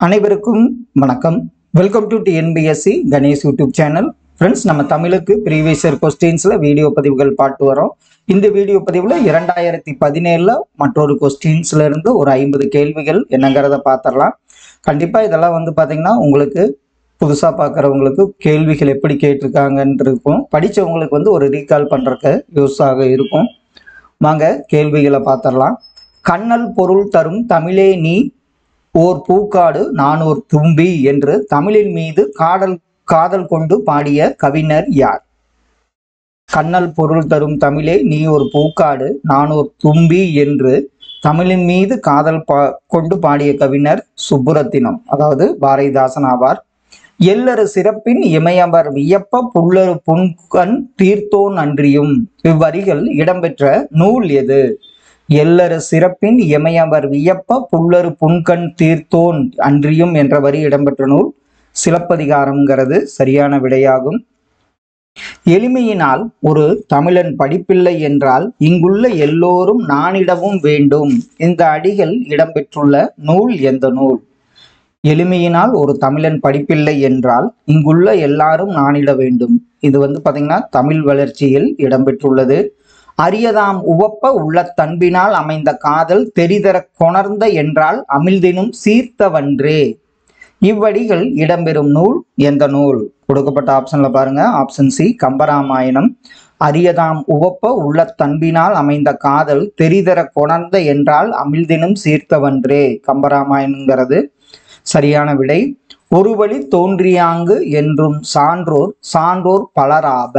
அனைவருக்கும் வணக்கம் welcome to TNPSC Ganesh YouTube channel friends நம்ம தமிழுக்கு ப்ரீவியஸ் இயர் கொஸ்டின்ஸில் வீடியோ பதிவுகள் பார்த்து வரோம் இந்த வீடியோ பதிவில் இரண்டாயிரத்தி பதினேழில் மற்றொரு கொஸ்டின்ஸ்ல இருந்து ஒரு ஐம்பது கேள்விகள் என்னங்கிறத பார்த்துடலாம் கண்டிப்பாக இதெல்லாம் வந்து பார்த்தீங்கன்னா உங்களுக்கு புதுசாக பார்க்குறவங்களுக்கு கேள்விகள் எப்படி கேட்டிருக்காங்கன்னு இருக்கும் படித்தவங்களுக்கு வந்து ஒரு ரீகால் பண்ணுறக்கு யூஸாக இருக்கும் வாங்க கேள்விகளை பார்த்துடலாம் கண்ணல் பொருள் தரும் தமிழே நீ ஓர் பூக்காடு நான் ஓர் தும்பி என்று தமிழின் மீது காதல் காதல் கொண்டு பாடிய கவிஞர் யார் கண்ணல் பொருள் தரும் தமிழே நீ ஒரு பூக்காடு நான் ஒரு தும்பி என்று தமிழின் மீது காதல் பா கொண்டு பாடிய கவிஞர் சுப்புரத்தினம் அதாவது பாரதிதாசன் ஆவார் எல்லரு சிறப்பின் இமயவர் வியப்ப புல்லரு புன்கண் தீர்த்தோன் அன்றியும் இவ்வரிகள் இடம்பெற்ற நூல் எது எல்லரு சிறப்பின் இமயவர் வியப்ப புல்லரு புன்கண் தீர்த்தோன் அன்றியும் என்ற வரி இடம்பெற்ற நூல் சிலப்பதிகாரம்ங்கிறது சரியான விடையாகும் எளிமையினால் ஒரு தமிழன் படிப்பில்லை என்றால் இங்குள்ள எல்லோரும் நானிடவும் வேண்டும் இந்த அடிகள் இடம்பெற்றுள்ள நூல் எந்த நூல் எளிமையினால் ஒரு தமிழன் படிப்பில்லை என்றால் இங்குள்ள எல்லாரும் நானிட வேண்டும் இது வந்து பாத்தீங்கன்னா தமிழ் வளர்ச்சியில் இடம்பெற்றுள்ளது அரியதாம் உவப்ப உள்ள தன்பினால் அமைந்த காதல் தெரிதர கொணர்ந்த என்றால் அமிழ்தினும் சீர்த்தவன்றே இவ்வடிகள் இடம்பெறும் நூல் எந்த நூல் கொடுக்கப்பட்ட ஆப்ஷன்ல பாருங்க ஆப்ஷன் சி கம்பராமாயணம் அரியதாம் உவப்ப உள்ள தன்பினால் அமைந்த காதல் தெரிதர கொணர்ந்த என்றால் அமிழ்தினும் சீர்த்தவன்றே கம்பராமாயணங்கிறது சரியான விடை ஒரு வழி தோன்றியாங்கு என்றும் சான்றோர் சான்றோர் பலராப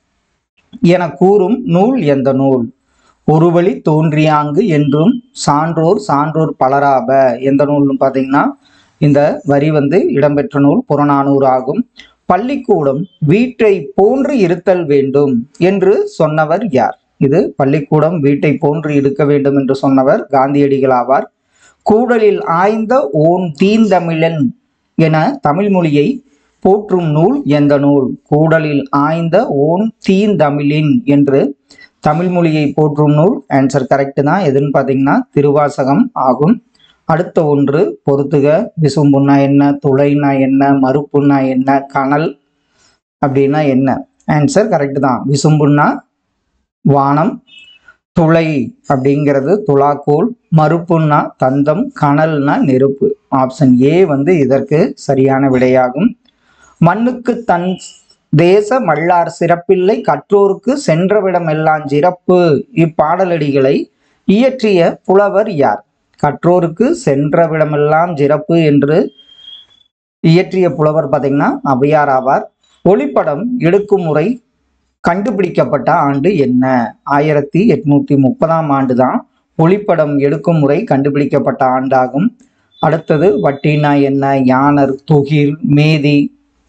என கூறும் நூல் எந்த நூல் ஒரு வழி தோன்றியாங்கு என்றும் சான்றோர் சான்றோர் பலராப எந்த நூல்னு பார்த்தீங்கன்னா இந்த வரி வந்து இடம்பெற்ற நூல் புறநானூறு ஆகும் பள்ளிக்கூடம் வீட்டை போன்று இருத்தல் வேண்டும் என்று சொன்னவர் யார் இது பள்ளிக்கூடம் வீட்டை போன்று இருக்க வேண்டும் என்று சொன்னவர் காந்தியடிகள் ஆவார் கூடலில் ஆய்ந்த ஓன் தீந்தமிழன் என தமிழ் மொழியை போற்றும் நூல் எந்த நூல் கூடலில் ஆய்ந்த ஓன் தீந்தமிழின் என்று தமிழ் மொழியை போற்றும் நூல் ஆன்சர் கரெக்ட் தான் எதுன்னு பார்த்தீங்கன்னா திருவாசகம் ஆகும் அடுத்த ஒன்று பொறுத்துக விசும்புன்னா என்ன துளைனா என்ன மறுப்புன்னா என்ன கனல் அப்படின்னா என்ன ஆன்சர் கரெக்ட் தான் விசும்புன்னா வானம் துளை அப்படிங்கிறது துலாக்கோல் மறுப்புன்னா தந்தம் கனல்னா நெருப்பு ஆப்ஷன் ஏ வந்து இதற்கு சரியான விடையாகும் மண்ணுக்கு தன் தேச மல்லார் சிறப்பில்லை கற்றோருக்கு சென்றவிடமெல்லாம் சிறப்பு இப்பாடலடிகளை இயற்றிய புலவர் யார் கற்றோருக்கு சென்றவிடமெல்லாம் சிறப்பு என்று இயற்றிய புலவர் பார்த்தீங்கன்னா அவையார் ஆவார் ஒளிப்படம் எடுக்கும் முறை கண்டுபிடிக்கப்பட்ட ஆண்டு என்ன ஆயிரத்தி எட்நூத்தி முப்பதாம் ஆண்டு தான் ஒளிப்படம் எடுக்கும் முறை கண்டுபிடிக்கப்பட்ட ஆண்டாகும் அடுத்தது வட்டினா என்ன யானர் தொகில் மேதி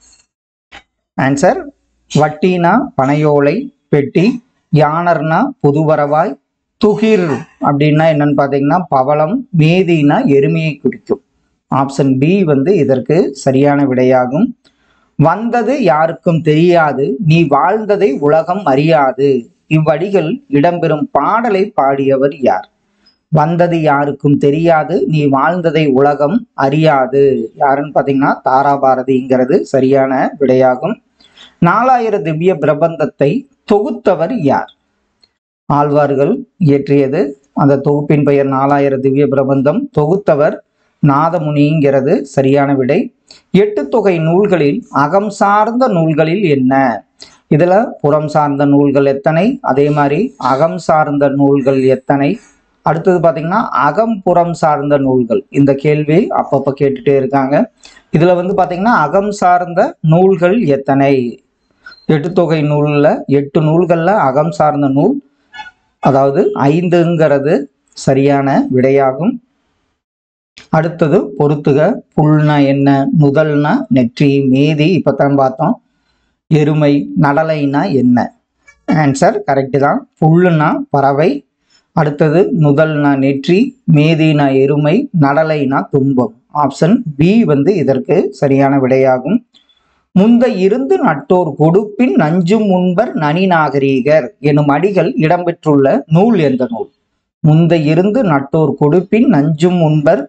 ஆன்சர் வட்டினா பனையோலை பெட்டி யானர்னா புதுவரவாய் துகிர் அப்படின்னா என்னன்னு பார்த்தீங்கன்னா பவளம் மேதினா எருமையை குறிக்கும் ஆப்ஷன் பி வந்து இதற்கு சரியான விடையாகும் வந்தது யாருக்கும் தெரியாது நீ வாழ்ந்ததை உலகம் அறியாது இவ்வடிகள் இடம்பெறும் பாடலை பாடியவர் யார் வந்தது யாருக்கும் தெரியாது நீ வாழ்ந்ததை உலகம் அறியாது யாருன்னு பார்த்தீங்கன்னா தாராபாரதிங்கிறது சரியான விடையாகும் நாலாயிர திவ்ய பிரபந்தத்தை தொகுத்தவர் யார் ஆழ்வார்கள் இயற்றியது அந்த தொகுப்பின் பெயர் நாலாயிர திவ்ய பிரபந்தம் தொகுத்தவர் நாதமுனிங்கிறது சரியான விடை எட்டு தொகை நூல்களில் அகம் சார்ந்த நூல்களில் என்ன இதுல புறம் சார்ந்த நூல்கள் எத்தனை அதே மாதிரி அகம் சார்ந்த நூல்கள் எத்தனை அடுத்தது பார்த்தீங்கன்னா அகம் புறம் சார்ந்த நூல்கள் இந்த கேள்வி அப்பப்போ கேட்டுட்டே இருக்காங்க இதுல வந்து பார்த்தீங்கன்னா அகம் சார்ந்த நூல்கள் எத்தனை எட்டு தொகை நூலில் எட்டு நூல்களில் அகம் சார்ந்த நூல் அதாவது ஐந்துங்கிறது சரியான விடையாகும் அடுத்தது பொறுத்துக புல்னா என்ன நுதல்னா நெற்றி மேதி இப்பதான் பார்த்தோம் எருமை நடலைனா என்ன ஆன்சர் கரெக்டு தான் புல்லுனா பறவை அடுத்தது நுதல்னா நெற்றி மேதினா எருமை நடலைனா துன்பம் ஆப்ஷன் பி வந்து இதற்கு சரியான விடையாகும் முந்த இருந்து நட்டோர் கொடுப்பின் நஞ்சும் முன்பர் நனி நாகரீகர் எனும் அடிகள் இடம்பெற்றுள்ள நூல் எந்த நூல் முந்த இருந்து நட்டோர் கொடுப்பின் நஞ்சும் முன்பர்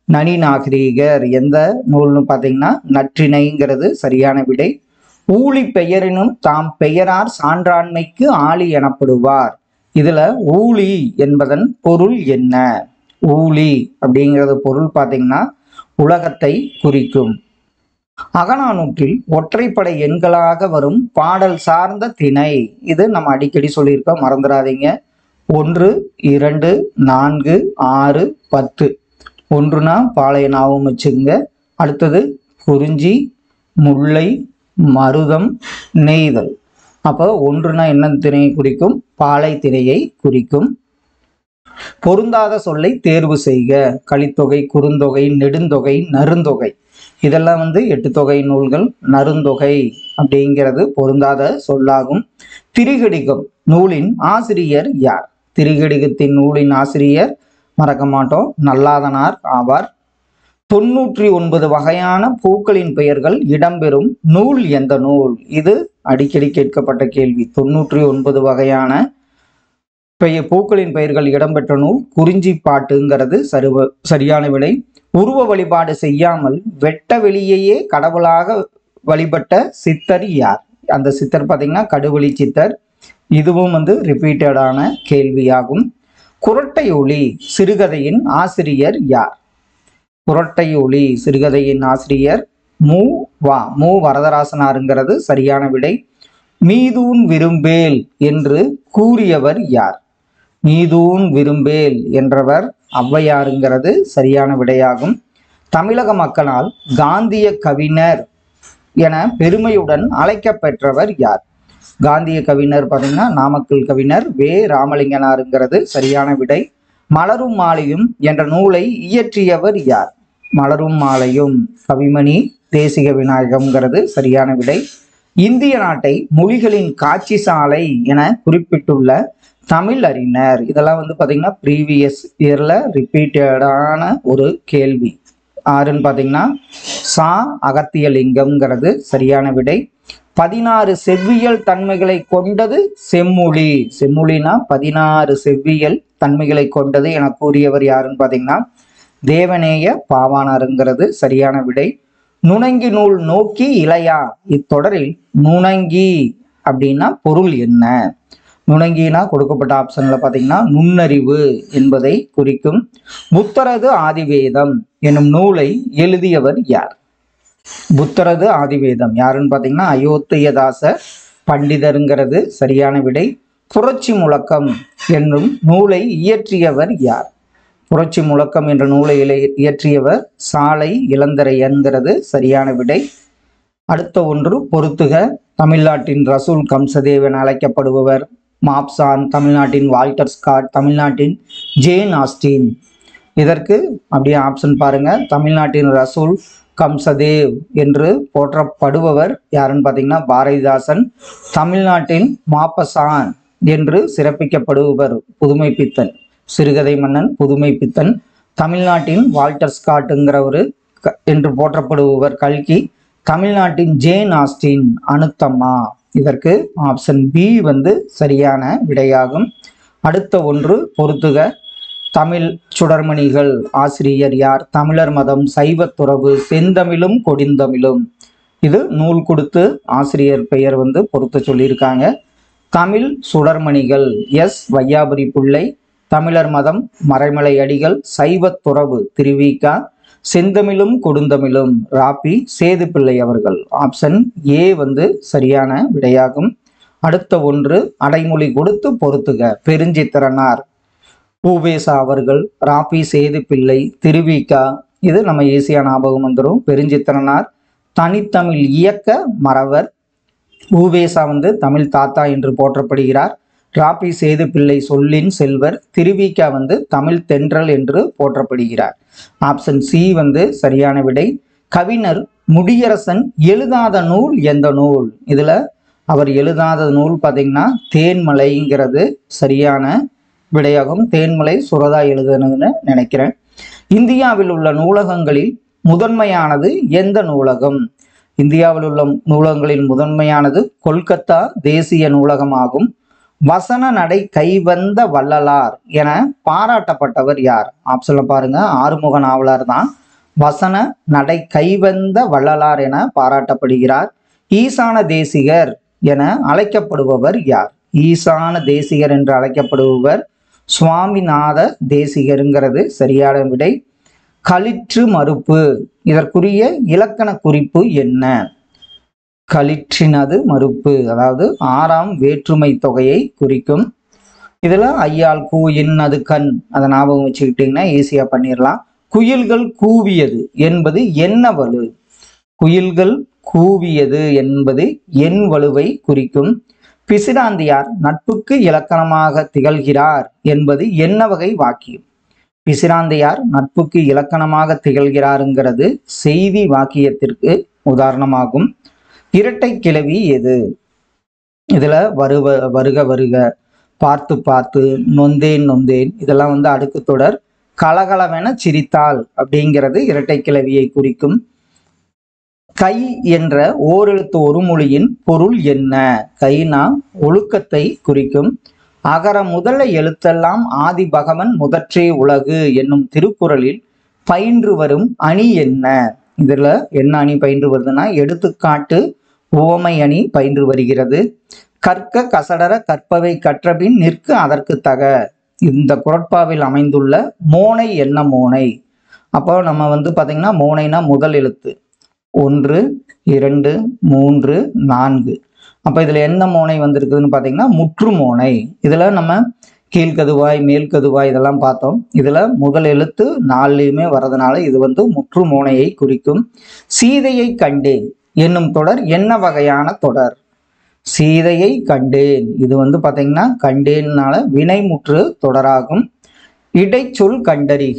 நனி நாகரீகர் எந்த நூல்னு பார்த்தீங்கன்னா நற்றிணைங்கிறது சரியான விடை ஊழி பெயரினும் தாம் பெயரார் சான்றாண்மைக்கு ஆளி எனப்படுவார் இதுல ஊழி என்பதன் பொருள் என்ன ஊழி அப்படிங்கிறது பொருள் பார்த்தீங்கன்னா உலகத்தை குறிக்கும் அகநானூற்றில் ஒற்றைப்படை எண்களாக வரும் பாடல் சார்ந்த திணை இது நம்ம அடிக்கடி சொல்லியிருக்கோம் மறந்துடாதீங்க ஒன்று இரண்டு நான்கு ஆறு பத்து ஒன்றுனா பாளைய ஞாபகம் வச்சுங்க அடுத்தது குறிஞ்சி முல்லை மருதம் நெய்தல் அப்போ ஒன்றுனா என்ன திணையை குறிக்கும் பாலை திணையை குறிக்கும் பொருந்தாத சொல்லை தேர்வு செய்க கலித்தொகை குறுந்தொகை நெடுந்தொகை நறுந்தொகை இதெல்லாம் வந்து எட்டு தொகை நூல்கள் நறுந்தொகை அப்படிங்கிறது பொருந்தாத சொல்லாகும் திரிகடிகம் நூலின் ஆசிரியர் யார் திரிகடிகத்தின் நூலின் ஆசிரியர் மறக்க மாட்டோம் நல்லாதனார் ஆவார் தொன்னூற்றி ஒன்பது வகையான பூக்களின் பெயர்கள் இடம்பெறும் நூல் எந்த நூல் இது அடிக்கடி கேட்கப்பட்ட கேள்வி தொன்னூற்றி ஒன்பது வகையான பெயர் பூக்களின் பெயர்கள் இடம்பெற்ற நூல் குறிஞ்சி பாட்டுங்கிறது சருவ சரியான விடை உருவ வழிபாடு செய்யாமல் வெட்ட வெளியையே கடவுளாக வழிபட்ட சித்தர் யார் அந்த சித்தர் பார்த்தீங்கன்னா கடுவெளி சித்தர் இதுவும் வந்து ரிப்பீட்டடான கேள்வியாகும் குரட்டை ஒளி சிறுகதையின் ஆசிரியர் யார் குரட்டை ஒளி சிறுகதையின் ஆசிரியர் மு வா மு வரதராசனாருங்கிறது சரியான விடை மீதூன் விரும்பேல் என்று கூறியவர் யார் மீதூன் விரும்பேல் என்றவர் ஔவையாருங்கிறது சரியான விடையாகும் தமிழக மக்களால் காந்திய கவிஞர் என பெருமையுடன் அழைக்கப்பெற்றவர் யார் காந்திய கவிஞர் பார்த்தீங்கன்னா நாமக்கல் கவிஞர் வே ராமலிங்கனாருங்கிறது சரியான விடை மலரும் மாலையும் என்ற நூலை இயற்றியவர் யார் மலரும் மாலையும் கவிமணி தேசிக விநாயகம்ங்கிறது சரியான விடை இந்திய நாட்டை மொழிகளின் காட்சி சாலை என குறிப்பிட்டுள்ள தமிழ் அறிஞர் இதெல்லாம் வந்து பார்த்தீங்கன்னா ப்ரீவியஸ் இயரில் ரிப்பீட்டடான ஒரு கேள்வி ஆறுன்னு பார்த்தீங்கன்னா சா அகத்தியலிங்கம்ங்கிறது சரியான விடை பதினாறு செவ்வியல் தன்மைகளை கொண்டது செம்மொழி செம்மொழினா பதினாறு செவ்வியல் தன்மைகளை கொண்டது என கூறியவர் யாருன்னு பார்த்தீங்கன்னா தேவநேய பாவானாருங்கிறது சரியான விடை நுணங்கி நூல் நோக்கி இளையா இத்தொடரில் நுணங்கி அப்படின்னா பொருள் என்ன நுணங்கினா கொடுக்கப்பட்ட ஆப்ஷன்ல பார்த்தீங்கன்னா நுண்ணறிவு என்பதை குறிக்கும் புத்தரது ஆதிவேதம் எனும் நூலை எழுதியவர் யார் புத்தரது ஆதிவேதம் யாருன்னு பார்த்தீங்கன்னா அயோத்தியதாச பண்டிதருங்கிறது சரியான விடை புரட்சி முழக்கம் என்னும் நூலை இயற்றியவர் யார் புரட்சி முழக்கம் என்ற நூலை இலை- இயற்றியவர் சாலை இளந்தரையன்கிறது சரியான விடை அடுத்த ஒன்று பொறுத்துக தமிழ்நாட்டின் ரசூல் கம்சதேவன் அழைக்கப்படுபவர் மாப்சான் தமிழ்நாட்டின் வால்டர் ஸ்காட் தமிழ்நாட்டின் ஜேன் ஆஸ்டின் இதற்கு அப்படியே ஆப்ஷன் பாருங்க தமிழ்நாட்டின் ரசூல் கம்சதேவ் என்று போற்றப்படுபவர் யாருன்னு பார்த்தீங்கன்னா பாரதிதாசன் தமிழ்நாட்டின் மாப்பசான் என்று சிறப்பிக்கப்படுபவர் புதுமை பித்தன் சிறுகதை மன்னன் புதுமை பித்தன் தமிழ்நாட்டின் வால்டர் ஸ்காட்டுங்கிறவர் க- என்று போற்றப்படுபவர் கல்கி தமிழ்நாட்டின் ஜேன் ஆஸ்டின் அனுத்தம்மா இதற்கு ஆப்ஷன் பி வந்து சரியான விடையாகும் அடுத்த ஒன்று பொறுத்துக தமிழ் சுடர்மணிகள் ஆசிரியர் யார் தமிழர் மதம் சைவத் துறவு செந்தமிழும் கொடிந்தமிழும் இது நூல் கொடுத்து ஆசிரியர் பெயர் வந்து பொறுத்து சொல்லியிருக்காங்க தமிழ் சுடர்மணிகள் எஸ் வையாபுரி பிள்ளை தமிழர் மதம் மறைமலை அடிகள் சைவத் துறவு திருவிகா செந்தமிழும் கொடுந்தமிழும் ராபி சேதுப்பிள்ளை அவர்கள் ஆப்ஷன் ஏ வந்து சரியான விடையாகும் அடுத்த ஒன்று அடைமொழி கொடுத்து பொறுத்துக பெருஞ்சித்திரனார் பூவேசா அவர்கள் ராபி சேதுப்பிள்ளை திருவிகா இது நம்ம ஈஸியா ஞாபகம் வந்துடும் பெருஞ்சித்திரனார் தனித்தமிழ் இயக்க மறவர் ஊவேசா வந்து தமிழ் தாத்தா என்று போற்றப்படுகிறார் ராபி சேதுப்பிள்ளை சொல்லின் செல்வர் திருவிக்கா வந்து தமிழ் தென்றல் என்று போற்றப்படுகிறார் ஆப்ஷன் சி வந்து சரியான விடை கவிஞர் முடியரசன் எழுதாத நூல் எந்த நூல் இதுல அவர் எழுதாத நூல் பார்த்தீங்கன்னா தேன்மலைங்கிறது சரியான விடையாகும் தேன்மலை சுரதா எழுதுனதுன்னு நினைக்கிறேன் இந்தியாவில் உள்ள நூலகங்களில் முதன்மையானது எந்த நூலகம் இந்தியாவில் உள்ள நூலகங்களில் முதன்மையானது கொல்கத்தா தேசிய நூலகமாகும் வசன நடை கைவந்த வள்ளலார் என பாராட்டப்பட்டவர் யார் ஆப்ஷன்ல பாருங்க ஆறுமுக நாவலர் தான் வசன நடை கைவந்த வள்ளலார் என பாராட்டப்படுகிறார் ஈசான தேசிகர் என அழைக்கப்படுபவர் யார் ஈசான தேசிகர் என்று அழைக்கப்படுபவர் சுவாமிநாத தேசிகருங்கிறது சரியான விடை களிற்று மறுப்பு இதற்குரிய இலக்கண குறிப்பு என்ன களிற்றினது மறுப்பு அதாவது ஆறாம் வேற்றுமை தொகையை குறிக்கும் இதுல ஐயால் கூ அது கண் அதை ஞாபகம் வச்சுக்கிட்டீங்கன்னா ஈஸியா பண்ணிடலாம் குயில்கள் கூவியது என்பது என்ன வலு குயில்கள் கூவியது என்பது என் வலுவை குறிக்கும் பிசிராந்தியார் நட்புக்கு இலக்கணமாக திகழ்கிறார் என்பது என்ன வகை வாக்கியம் பிசிராந்தையார் நட்புக்கு இலக்கணமாக திகழ்கிறாருங்கிறது செய்தி வாக்கியத்திற்கு உதாரணமாகும் இரட்டை கிளவி எது இதுல வருவ வருக வருக பார்த்து பார்த்து நொந்தேன் நொந்தேன் இதெல்லாம் வந்து அடுக்கு தொடர் கலகலவென சிரித்தாள் அப்படிங்கிறது இரட்டை கிளவியை குறிக்கும் கை என்ற ஓரெழுத்து ஒரு மொழியின் பொருள் என்ன கைனா ஒழுக்கத்தை குறிக்கும் அகர முதல எழுத்தெல்லாம் ஆதி பகவன் முதற்றே உலகு என்னும் திருக்குறளில் பயின்று வரும் அணி என்ன இதுல என்ன அணி பயின்று வருதுன்னா எடுத்துக்காட்டு உவமை அணி பயின்று வருகிறது கற்க கசடர கற்பவை கற்றபின் நிற்க அதற்கு தக இந்த குரட்பாவில் அமைந்துள்ள மோனை என்ன மோனை அப்போ நம்ம வந்து பாத்தீங்கன்னா மோனைனா முதல் எழுத்து ஒன்று இரண்டு மூன்று நான்கு அப்போ இதில் என்ன மோனை வந்திருக்குதுன்னு பார்த்தீங்கன்னா முற்று மோனை இதில் நம்ம கீழ்கதுவாய் மேல்கதுவாய் இதெல்லாம் பார்த்தோம் இதில் முதல் எழுத்து நாலுலையுமே வர்றதுனால இது வந்து முற்று மோனையை குறிக்கும் சீதையை கண்டேன் என்னும் தொடர் என்ன வகையான தொடர் சீதையை கண்டேன் இது வந்து பார்த்தீங்கன்னா கண்டேன்னால வினைமுற்று தொடராகும் இடைச்சொல் கண்டறிக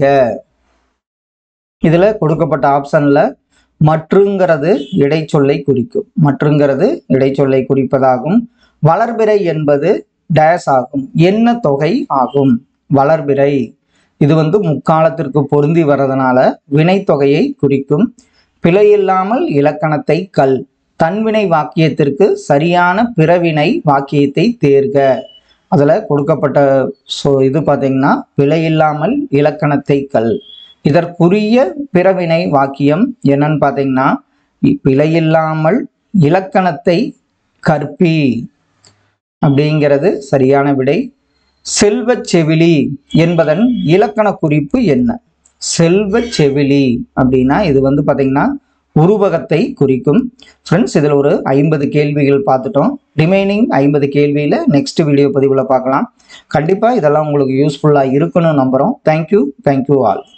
இதுல கொடுக்கப்பட்ட ஆப்ஷன்ல மற்றுங்கிறது இடைச்சொல்லை குறிக்கும் மற்றுங்கிறது இடைச்சொல்லை குறிப்பதாகும் வளர்பிறை என்பது டேஸ் ஆகும் என்ன தொகை ஆகும் வளர்பிறை இது வந்து முக்காலத்திற்கு பொருந்தி வர்றதுனால வினைத்தொகையை குறிக்கும் பிழையில்லாமல் இலக்கணத்தை கல் தன்வினை வாக்கியத்திற்கு சரியான பிறவினை வாக்கியத்தை தேர்க அதுல கொடுக்கப்பட்ட சொ இது பார்த்தீங்கன்னா பிழையில்லாமல் இலக்கணத்தை கல் இதற்குரிய பிறவினை வாக்கியம் என்னன்னு பார்த்தீங்கன்னா இ- பிழையில்லாமல் இலக்கணத்தை கற்பி அப்படிங்கிறது சரியான விடை செல்வச் செவிலி என்பதன் இலக்கண குறிப்பு என்ன செல்வச் செவிலி அப்படின்னா இது வந்து பார்த்தீங்கன்னா உருவகத்தை குறிக்கும் ஃப்ரெண்ட்ஸ் இதில் ஒரு ஐம்பது கேள்விகள் பார்த்துட்டோம் ரிமைனிங் ஐம்பது கேள்வியில் நெக்ஸ்ட் வீடியோ பதிவில் பார்க்கலாம் கண்டிப்பாக இதெல்லாம் உங்களுக்கு யூஸ்ஃபுல்லாக இருக்கணும்னு நம்புகிறோம் தேங்க்யூ தேங்க்யூ ஆல்